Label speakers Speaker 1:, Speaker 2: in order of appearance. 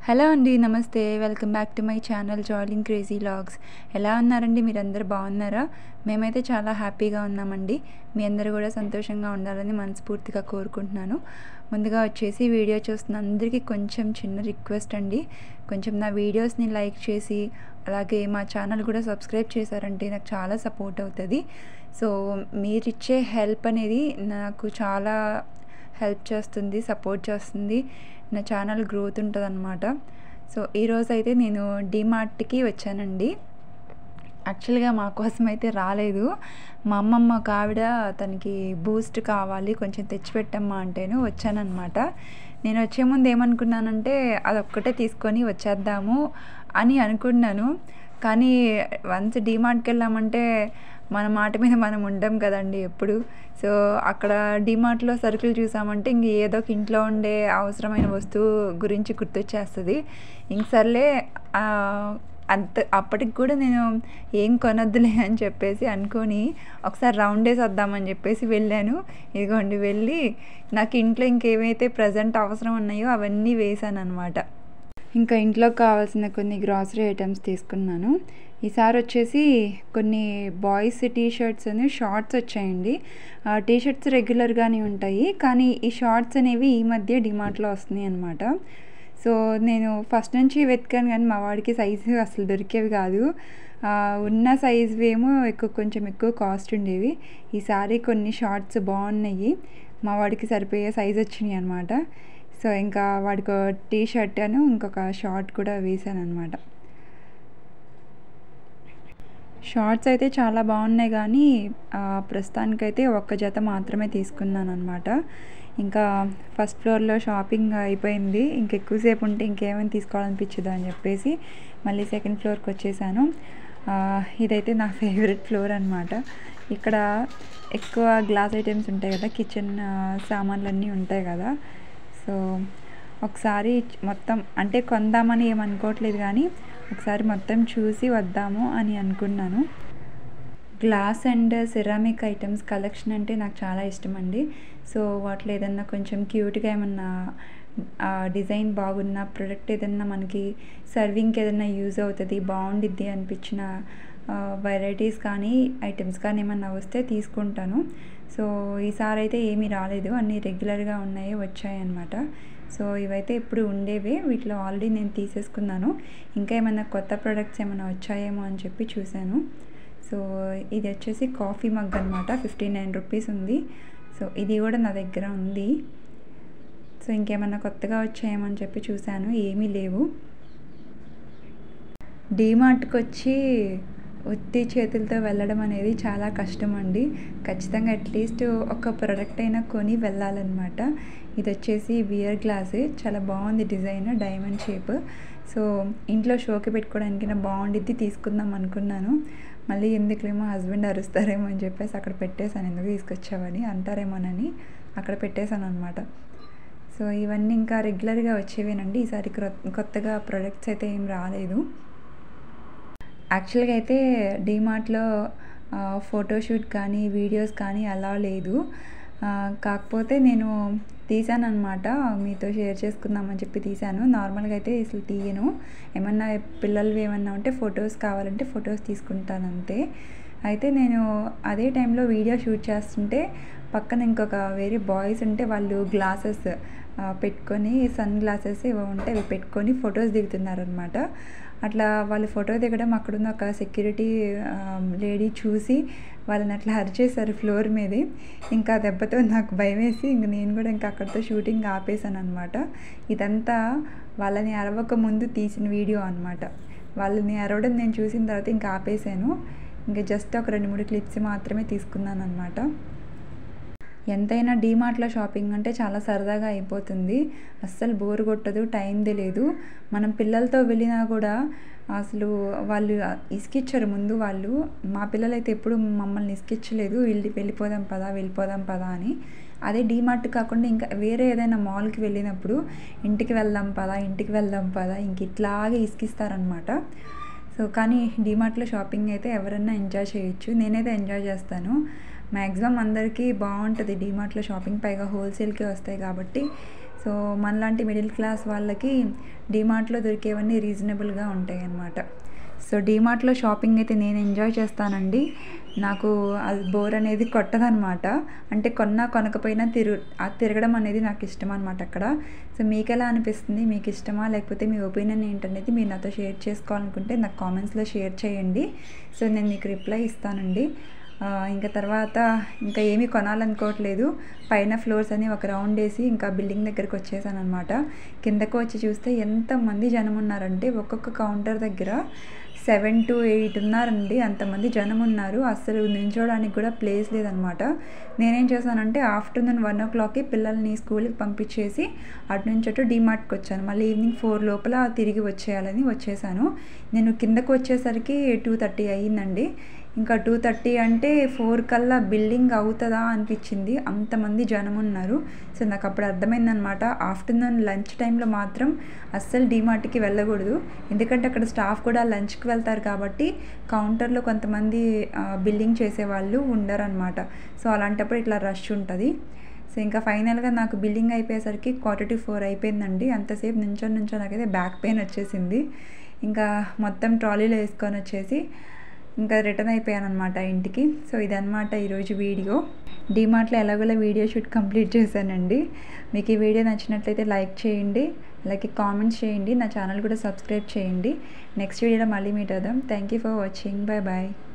Speaker 1: hello అండి నమస్తే welcome back to my channel జాయిలింగ్ క్రేజీ లాగ్స్ ఎలా ఉన్నారండి మీరందరూ బాగున్నారా మేమైతే చాలా హ్యాపీగా ఉన్నామండి మీ అందరూ కూడా సంతోషంగా ఉండాలని మనస్ఫూర్తిగా కోరుకుంటున్నాను ముందుగా వచ్చేసి వీడియో చూస్తున్న అందరికీ కొంచెం చిన్న రిక్వెస్ట్ అండి కొంచెం నా వీడియోస్ని లైక్ చేసి అలాగే మా ఛానల్ కూడా సబ్స్క్రైబ్ చేశారంటే నాకు చాలా సపోర్ట్ అవుతుంది సో మీరు ఇచ్చే హెల్ప్ అనేది నాకు చాలా హెల్ప్ చేస్తుంది సపోర్ట్ చేస్తుంది నా ఛానల్ గ్రోత్ ఉంటుంది అనమాట సో ఈరోజు అయితే నేను డిమార్ట్కి వచ్చానండి యాక్చువల్గా మా కోసం అయితే రాలేదు మా అమ్మమ్మ ఒక ఆవిడ తనకి బూస్ట్ కావాలి కొంచెం తెచ్చిపెట్టమ్మా అంటేను వచ్చానమాట నేను వచ్చే ముందు ఏమనుకున్నానంటే అదొక్కటే తీసుకొని వచ్చేద్దాము అని అనుకున్నాను కానీ వన్స్ డిమార్ట్కి వెళ్ళామంటే మన మాట మీద మనం ఉండం కదండి ఎప్పుడు సో అక్కడ డిమార్ట్లో సరుకులు చూసామంటే ఇంక ఏదో ఒక ఇంట్లో ఉండే అవసరమైన వస్తువు గురించి గుర్తొచ్చేస్తుంది ఇంక సర్లే అంత అప్పటికి కూడా నేను ఏం కొనొద్దులే అని చెప్పేసి అనుకొని ఒకసారి రౌండ్ వేసి వద్దామని చెప్పేసి వెళ్ళాను ఇదిగోండి వెళ్ళి నాకు ఇంట్లో ఇంకేమైతే ప్రజెంట్ అవసరం ఉన్నాయో అవన్నీ వేసాను అనమాట ఇంకా ఇంట్లోకి కావాల్సిన కొన్ని గ్రాసరీ ఐటమ్స్ తీసుకున్నాను ఈసారి వచ్చేసి కొన్ని బాయ్స్ టీ షర్ట్స్ అని షార్ట్స్ వచ్చాయండి టీ షర్ట్స్ రెగ్యులర్గానే ఉంటాయి కానీ ఈ షార్ట్స్ అనేవి ఈ మధ్య డిమార్ట్లో వస్తున్నాయి అనమాట సో నేను ఫస్ట్ నుంచి వెతికాను కానీ మా వాడికి సైజు అసలు దొరికేవి కాదు ఉన్న సైజు ఏమో ఎక్కువ కొంచెం ఎక్కువ కాస్ట్ ఉండేవి ఈసారి కొన్ని షార్ట్స్ బాగున్నాయి మా వాడికి సరిపోయే సైజు వచ్చినాయి అనమాట సో ఇంకా వాడికి టీ షర్ట్ అను ఇంకొక షార్ట్ కూడా వేసాను అనమాట షార్ట్స్ అయితే చాలా బాగున్నాయి కానీ ప్రస్తుతానికైతే ఒక్క జత మాత్రమే తీసుకున్నాను అనమాట ఇంకా ఫస్ట్ ఫ్లోర్లో షాపింగ్ అయిపోయింది ఇంకెక్కువసేపు ఉంటే ఇంకేమైనా తీసుకోవాలనిపించదు అని చెప్పేసి మళ్ళీ సెకండ్ ఫ్లోర్కి వచ్చేసాను ఇదైతే నా ఫేవరెట్ ఫ్లోర్ అనమాట ఇక్కడ ఎక్కువ గ్లాస్ ఐటమ్స్ ఉంటాయి కదా కిచెన్ సామాన్లు అన్నీ ఉంటాయి కదా సో ఒకసారి మొత్తం అంటే కొందామని ఏమనుకోవట్లేదు కానీ ఒకసారి మొత్తం చూసి వద్దాము అని అనుకున్నాను glass and ceramic items collection అంటే నాకు చాలా ఇష్టం అండి సో వాటిలో ఏదన్నా కొంచెం క్యూట్గా ఏమన్నా డిజైన్ బాగున్న ప్రోడక్ట్ ఏదన్నా మనకి సర్వింగ్కి ఏదన్నా యూజ్ అవుతుంది బాగుండిద్ది అనిపించిన వెరైటీస్ కానీ ఐటమ్స్ కానీ ఏమన్నా వస్తే తీసుకుంటాను సో ఈసారి అయితే ఏమీ రాలేదు అన్నీ రెగ్యులర్గా ఉన్నాయి వచ్చాయి అన్నమాట సో ఇవైతే ఇప్పుడు ఉండేవే వీటిలో ఆల్రెడీ నేను తీసేసుకున్నాను ఇంకా ఏమైనా కొత్త ప్రోడక్ట్స్ ఏమైనా వచ్చాయేమో అని చెప్పి చూశాను సో ఇది వచ్చేసి కాఫీ మగ్ అనమాట ఫిఫ్టీ నైన్ రూపీస్ ఉంది సో ఇది కూడా నా దగ్గర ఉంది సో ఇంకేమన్నా కొత్తగా వచ్చాయేమని చెప్పి చూశాను ఏమీ లేవు డీమార్ట్కి వచ్చి ఉత్తి చేతులతో వెళ్ళడం అనేది చాలా కష్టం అండి ఖచ్చితంగా అట్లీస్ట్ ఒక ప్రోడక్ట్ అయినా కొని వెళ్ళాలన్నమాట ఇది వచ్చేసి బియర్ గ్లాస్ చాలా బాగుంది డిజైన్ డైమండ్ షేప్ సో ఇంట్లో షోకి పెట్టుకోవడానికి నా బాగుండిద్ది తీసుకుందాం అనుకున్నాను మళ్ళీ ఎందుకులేమో హస్బెండ్ అరుస్తారేమో అని చెప్పేసి అక్కడ పెట్టేశాను ఎందుకు తీసుకొచ్చావని అంటారేమోనని అక్కడ పెట్టేశాను అనమాట సో ఇవన్నీ ఇంకా రెగ్యులర్గా వచ్చేవేనండి ఈసారి కొత్తగా ప్రొడక్ట్స్ అయితే ఏం రాలేదు యాక్చువల్గా అయితే డీమార్ట్లో ఫోటోషూట్ కానీ వీడియోస్ కానీ అలా లేదు కాకపోతే నేను తీసాను అనమాట మీతో షేర్ చేసుకుందామని చెప్పి తీశాను నార్మల్గా అయితే అసలు తీయను ఏమన్నా పిల్లలు ఏమన్నా ఉంటే ఫొటోస్ కావాలంటే ఫొటోస్ తీసుకుంటాను అంతే అయితే నేను అదే టైంలో వీడియో షూట్ చేస్తుంటే పక్కన ఇంకొక వేరే బాయ్స్ ఉంటే వాళ్ళు గ్లాసెస్ పెట్టుకొని సన్ గ్లాసెస్ ఇవి ఉంటే అవి పెట్టుకొని ఫొటోస్ దిగుతున్నారనమాట అట్లా వాళ్ళు ఫోటో దిగడం అక్కడున్న ఒక సెక్యూరిటీ లేడీ చూసి వాళ్ళని అట్లా అరిచేశారు ఫ్లోర్ మీదే ఇంకా దెబ్బతో నాకు భయం వేసి ఇంక నేను కూడా ఇంకా అక్కడితో షూటింగ్ ఆపేశాను అనమాట ఇదంతా వాళ్ళని అరవక ముందు తీసిన వీడియో అనమాట వాళ్ళని అరవడం నేను చూసిన తర్వాత ఇంకా ఆపేశాను ఇంకా జస్ట్ ఒక రెండు మూడు క్లిప్స్ మాత్రమే తీసుకున్నాను అనమాట ఎంతైనా డీమార్ట్లో షాపింగ్ అంటే చాలా సరదాగా అయిపోతుంది అస్సలు బోర్ కొట్టదు టైం తెలియదు మనం పిల్లలతో వెళ్ళినా కూడా అసలు వాళ్ళు ఇసుకిచ్చారు ముందు వాళ్ళు మా పిల్లలు అయితే ఎప్పుడు మమ్మల్ని ఇసుకిచ్చలేదు వెళ్ళి వెళ్ళిపోదాం పదా వెళ్ళిపోదాం పదా అని అదే డీమార్ట్ కాకుండా ఇంకా వేరే ఏదైనా మాల్కి వెళ్ళినప్పుడు ఇంటికి వెళ్దాం పదా ఇంటికి వెళ్దాం పదా ఇంక ఇట్లాగే ఇసుకిస్తారనమాట సో కానీ డీమార్ట్లో షాపింగ్ అయితే ఎవరన్నా ఎంజాయ్ చేయొచ్చు నేనైతే ఎంజాయ్ చేస్తాను మ్యాక్సిమం అందరికీ బాగుంటుంది డీమార్ట్లో షాపింగ్ పైగా హోల్సేల్కే వస్తాయి కాబట్టి సో మనలాంటి మిడిల్ క్లాస్ వాళ్ళకి డీమార్ట్లో దొరికేవన్నీ రీజనబుల్గా ఉంటాయి అన్నమాట సో డీమార్ట్లో షాపింగ్ అయితే నేను ఎంజాయ్ చేస్తానండి నాకు అది బోర్ అనేది కొట్టదనమాట అంటే కొన్నా కొనకపోయినా తిరు ఆ తిరగడం అనేది నాకు ఇష్టం అనమాట అక్కడ సో మీకు ఎలా అనిపిస్తుంది మీకు ఇష్టమా లేకపోతే మీ ఒపీనియన్ ఏంటనేది మీరు నాతో షేర్ చేసుకోవాలనుకుంటే నాకు కామెంట్స్లో షేర్ చేయండి సో నేను మీకు రిప్లై ఇస్తానండి ఇంకా తర్వాత ఇంకా ఏమీ కొనాలనుకోవట్లేదు పైన ఫ్లోర్స్ అని ఒక రౌండ్ వేసి ఇంకా బిల్డింగ్ దగ్గరికి వచ్చేసాను అనమాట కిందకు వచ్చి చూస్తే ఎంతమంది జనం ఉన్నారంటే ఒక్కొక్క కౌంటర్ దగ్గర సెవెన్ టు ఎయిట్ ఉన్నారండి అంతమంది జనం ఉన్నారు అసలు నించోడానికి కూడా ప్లేస్ లేదనమాట నేనేం చేశానంటే ఆఫ్టర్నూన్ వన్ ఓ క్లాక్కి పిల్లల్ని స్కూల్కి పంపించేసి అటు నుంచి అటు డీమార్ట్కి వచ్చాను మళ్ళీ ఈవినింగ్ ఫోర్ లోపల తిరిగి వచ్చేయాలని వచ్చేసాను నేను కిందకు వచ్చేసరికి టూ థర్టీ అయ్యిందండి ఇంకా టూ థర్టీ అంటే ఫోర్ కల్లా బిల్డింగ్ అవుతుందా అనిపించింది అంతమంది జనం ఉన్నారు సో నాకు అప్పుడు అర్థమైందనమాట ఆఫ్టర్నూన్ లంచ్ టైంలో మాత్రం అస్సలు డీమార్ట్కి వెళ్ళకూడదు ఎందుకంటే అక్కడ స్టాఫ్ కూడా లంచ్కి వెళ్తారు కాబట్టి కౌంటర్లో కొంతమంది బిల్లింగ్ చేసేవాళ్ళు ఉండరనమాట సో అలాంటప్పుడు ఇట్లా రష్ ఉంటుంది సో ఇంకా ఫైనల్గా నాకు బిల్లింగ్ అయిపోయేసరికి క్వార్టర్ టు ఫోర్ అయిపోయిందండి అంతసేపు నుంచొని నుంచో నాకైతే బ్యాక్ పెయిన్ వచ్చేసింది ఇంకా మొత్తం ట్రాలీలో వేసుకొని వచ్చేసి ఇంకా రిటర్న్ అయిపోయాను అనమాట ఇంటికి సో ఇదనమాట ఈరోజు వీడియో డీమార్ట్లో ఎలాగోలా వీడియో షూట్ కంప్లీట్ చేశానండి మీకు ఈ వీడియో నచ్చినట్లయితే లైక్ చేయండి అలాగే కామెంట్స్ చేయండి నా ఛానల్ కూడా సబ్స్క్రైబ్ చేయండి నెక్స్ట్ వీడియోలో మళ్ళీ మీట్ అవుదాం thank you for watching bye bye